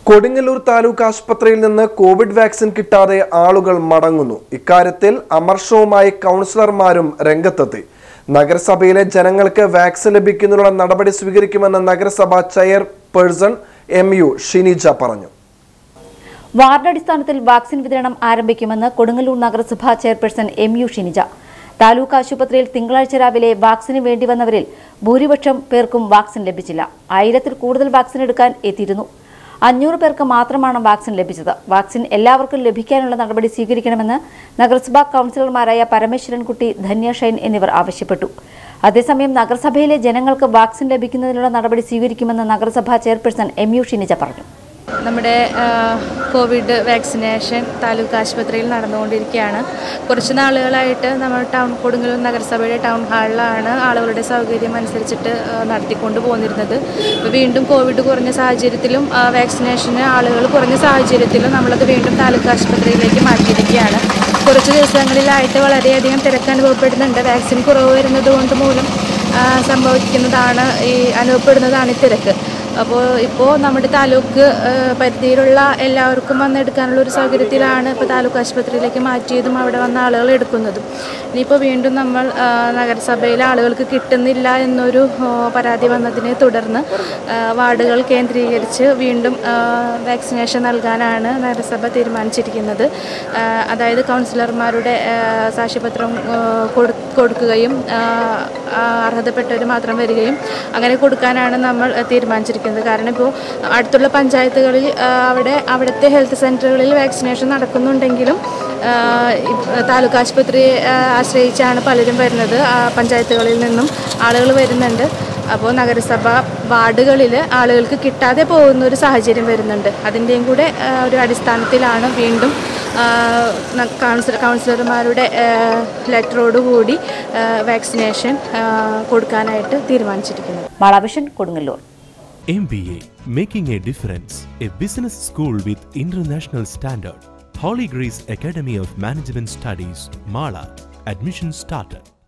കൊടുങ്ങല്ലൂർ താലൂക്ക് ആശുപത്രിയിൽ നിന്ന് Covid vaccine കിട്ടാതെ ആളുകൾ മടങ്ങുന്നു ഇക്കാര്യത്തിൽ അമർഷവുമായി കൗൺസിലർമാരും രംഗത്തെത്തി നഗരസഭയിലെ ജനങ്ങൾക്ക് വാക്സിൻ ലഭിക്കുന്നതിനുള്ള നടപടി സ്വീകരിക്കുമെന്ന് നഗരസഭ ചെയർപേഴ്സൺ എം യു ഷിനിജ പറഞ്ഞു വാർഡടിസ്ഥാനത്തിൽ വാക്സിൻ വിതരണം ആരംഭിക്കുമെന്ന് കൊടുങ്ങല്ലൂർ നഗരസഭാ chairperson M U Shinija taluk ആശുപത്രിയിൽ തിങ്കളാഴ്ച രാവിലെ വാക്സിന് വേണ്ടി വന്നവരിൽ ഭൂരിപക്ഷം പേർക്കും വാക്സിൻ ലഭിച്ചില്ല ആയിരത്തിൽ കൂടുതൽ വാക്സിൻ എടുക്കാൻ എത്തിയിരുന്നു അഞ്ഞൂറ് പേർക്ക് മാത്രമാണ് വാക്സിൻ ലഭിച്ചത് വാക്സിൻ എല്ലാവർക്കും ലഭിക്കാനുള്ള നടപടി സ്വീകരിക്കണമെന്ന് നഗരസഭാ കൌൺസിലർമാരായ പരമേശ്വരൻകുട്ടി ധന്യ ഷൈൻ എന്നിവർ ആവശ്യപ്പെട്ടു അതേസമയം നഗരസഭയിലെ ജനങ്ങൾക്ക് വാക്സിൻ ലഭിക്കുന്നതിനുള്ള നടപടി സ്വീകരിക്കുമെന്ന് നഗരസഭാ ചെയർപേഴ്സൺ എം യു ഷിനിജ പറഞ്ഞു നമ്മുടെ ആ, കോവിഡ് വാക്സിനേഷൻ താലൂക്ക് ആശുപത്രിയിൽ നടന്നുകൊണ്ടിരിക്കുകയാണ് കുറച്ച് നാളുകളായിട്ട് നമ്മൾ ടൗൺ കൊടുങ്ങല്ലൂർ നഗരസഭയുടെ ടൗൺ ഹാളിലാണ് ആളുകളുടെ സൗകര്യം അനുസരിച്ചിട്ട് ആ, നടത്തിക്കൊണ്ട് പോന്നിരുന്നത് ഇപ്പോൾ വീണ്ടും കോവിഡ് കുറഞ്ഞ സാഹചര്യത്തിലും ആ, വാക്സിനേഷന് ആളുകൾ കുറഞ്ഞ സാഹചര്യത്തിലും നമ്മളത് വീണ്ടും താലൂക്ക് ആശുപത്രിയിലേക്ക് മാറ്റിയിരിക്കുകയാണ് കുറച്ച് ദിവസങ്ങളിലായിട്ട് വളരെയധികം തിരക്ക് അനുഭവപ്പെടുന്നുണ്ട് വാക്സിൻ കുറവ് വരുന്നത് കൊണ്ട് മൂലം ആ, സംഭവിക്കുന്നതാണ് ഈ അനുഭവപ്പെടുന്നതാണ് ഈ തിരക്ക് അപ്പോൾ ഇപ്പോൾ നമ്മുടെ താലൂക്ക് ആ, പരിധിയിലുള്ള എല്ലാവർക്കും വന്നെടുക്കാനുള്ള ഒരു സൗകര്യത്തിലാണ് ഇപ്പോൾ താലൂക്ക് ആശുപത്രിയിലേക്ക് മാറ്റിയതും അവിടെ വന്ന ആളുകൾ എടുക്കുന്നതും ഇനിയിപ്പോൾ വീണ്ടും നമ്മൾ ആ, നഗരസഭയിലെ ആളുകൾക്ക് കിട്ടുന്നില്ല എന്നൊരു ആ, പരാതി വന്നതിനെ തുടർന്ന് ആ, വാർഡുകൾ കേന്ദ്രീകരിച്ച് വീണ്ടും ആ, വാക്സിനേഷൻ നൽകാനാണ് നഗരസഭ തീരുമാനിച്ചിരിക്കുന്നത് ആ, അതായത് കൗൺസിലർമാരുടെ ആ, സാക്ഷ്യപത്രം ആ, കൊടു- കൊടുക്കുകയും ആ, ആ, അർഹതപ്പെട്ടവർ മാത്രം വരികയും അങ്ങനെ കൊടുക്കാനാണ് നമ്മൾ ആ, തീരുമാനിച്ചിരിക്കുന്നത് കാരണം ഇപ്പോൾ അടുത്തുള്ള പഞ്ചായത്തുകളിൽ ആ, അവിടെ അവിടുത്തെ ഹെൽത്ത് സെൻ്ററുകളിൽ വാക്സിനേഷൻ നടക്കുന്നുണ്ടെങ്കിലും ആ, ഇ- താലൂക്ക് ആശുപത്രിയെ ആ, ആശ്രയിച്ചാണ് പലരും വരുന്നത് ആ, പഞ്ചായത്തുകളിൽ നിന്നും ആളുകൾ വരുന്നുണ്ട് അപ്പോൾ നഗരസഭ വാർഡുകളിൽ ആളുകൾക്ക് കിട്ടാതെ പോകുന്ന ഒരു സാഹചര്യം വരുന്നുണ്ട് അതിൻ്റെയും കൂടെ ആ, ഒരു അടിസ്ഥാനത്തിലാണ് വീണ്ടും ആ, ന- കൗൺസിലർ കൗൺസിലർമാരുടെ ലെറ്ററോടുകൂടി വാക്സിനേഷൻ ആ, കൊടുക്കാനായിട്ട് തീരുമാനിച്ചിരിക്കുന്നത് മാളാഭിഷൻ Kodungallur MBA Making a Difference, a business school with international standard. Holy Grace Academy of Management Studies, Mala. Admission started.